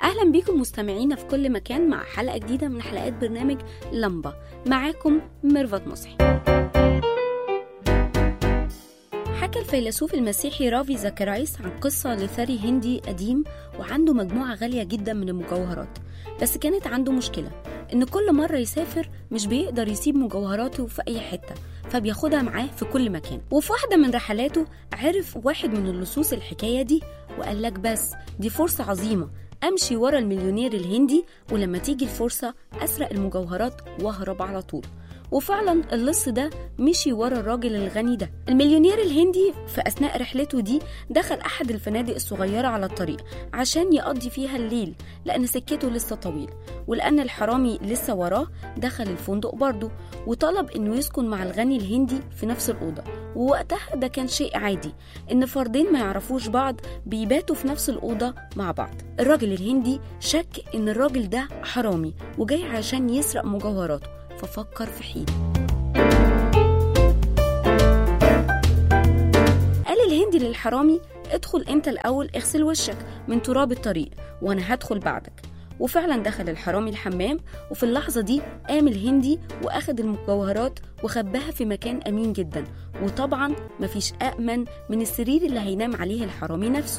أهلا بيكم مستمعينا في كل مكان مع حلقة جديدة من حلقات برنامج لمبة معاكم ميرفت مصحي حكى الفيلسوف المسيحي رافي زكرايس عن قصة لثري هندي قديم وعنده مجموعة غالية جدا من المجوهرات بس كانت عنده مشكلة إن كل مرة يسافر مش بيقدر يسيب مجوهراته في أي حتة فبياخدها معاه في كل مكان وفي واحدة من رحلاته عرف واحد من اللصوص الحكاية دي وقال لك بس دي فرصة عظيمة أمشي ورا المليونير الهندي ولما تيجي الفرصة أسرق المجوهرات وأهرب على طول وفعلا اللص ده مشي ورا الراجل الغني ده المليونير الهندي في أثناء رحلته دي دخل أحد الفنادق الصغيرة على الطريق عشان يقضي فيها الليل لأن سكته لسه طويل ولأن الحرامي لسه وراه دخل الفندق برضه وطلب إنه يسكن مع الغني الهندي في نفس الأوضة ووقتها ده كان شيء عادي إن فردين ما يعرفوش بعض بيباتوا في نفس الأوضة مع بعض الراجل الهندي شك إن الراجل ده حرامي وجاي عشان يسرق مجوهراته ففكر في حيل قال الهندي للحرامي ادخل انت الاول اغسل وشك من تراب الطريق وانا هدخل بعدك وفعلا دخل الحرامي الحمام وفي اللحظة دي قام الهندي وأخد المجوهرات وخباها في مكان أمين جدا وطبعا مفيش أأمن من السرير اللي هينام عليه الحرامي نفسه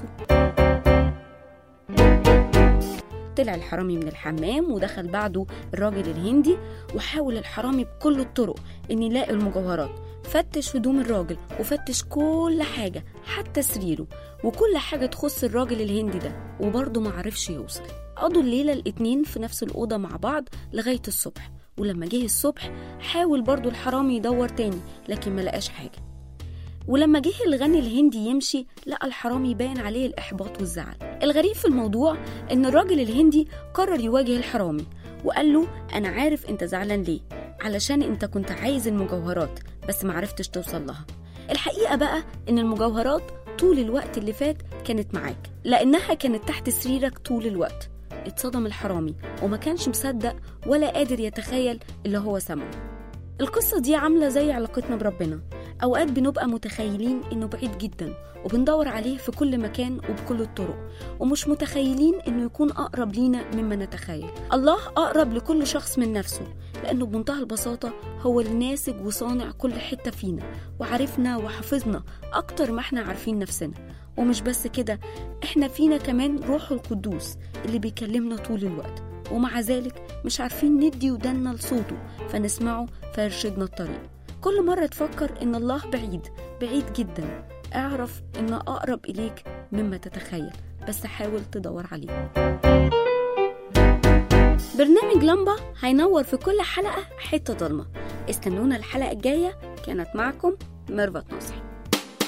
طلع الحرامي من الحمام ودخل بعده الراجل الهندي وحاول الحرامي بكل الطرق ان يلاقي المجوهرات فتش هدوم الراجل وفتش كل حاجة حتى سريره وكل حاجة تخص الراجل الهندي ده وبرضه معرفش يوصل قضوا الليلة الاتنين في نفس الأوضة مع بعض لغاية الصبح ولما جه الصبح حاول برضه الحرامي يدور تاني لكن ملقاش حاجة ولما جه الغني الهندي يمشي لقى الحرامي باين عليه الإحباط والزعل الغريب في الموضوع إن الراجل الهندي قرر يواجه الحرامي وقال له أنا عارف أنت زعلان ليه علشان أنت كنت عايز المجوهرات بس معرفتش توصل لها الحقيقة بقى إن المجوهرات طول الوقت اللي فات كانت معاك لأنها كانت تحت سريرك طول الوقت اتصدم الحرامي وما كانش مصدق ولا قادر يتخيل اللي هو سمعه القصة دي عاملة زي علاقتنا بربنا أوقات بنبقى متخيلين إنه بعيد جدا وبندور عليه في كل مكان وبكل الطرق ومش متخيلين إنه يكون أقرب لينا مما نتخيل الله أقرب لكل شخص من نفسه لأنه بمنتهى البساطة هو الناسج وصانع كل حتة فينا وعرفنا وحفظنا أكتر ما احنا عارفين نفسنا ومش بس كده احنا فينا كمان روحه القدوس اللي بيكلمنا طول الوقت ومع ذلك مش عارفين ندي ودنا لصوته فنسمعه فيرشدنا الطريق كل مرة تفكر إن الله بعيد بعيد جدا اعرف إن أقرب إليك مما تتخيل بس حاول تدور عليه برنامج لمبة هينور في كل حلقة حتة ضلمة استنونا الحلقة الجاية كانت معكم ميرفت نصحي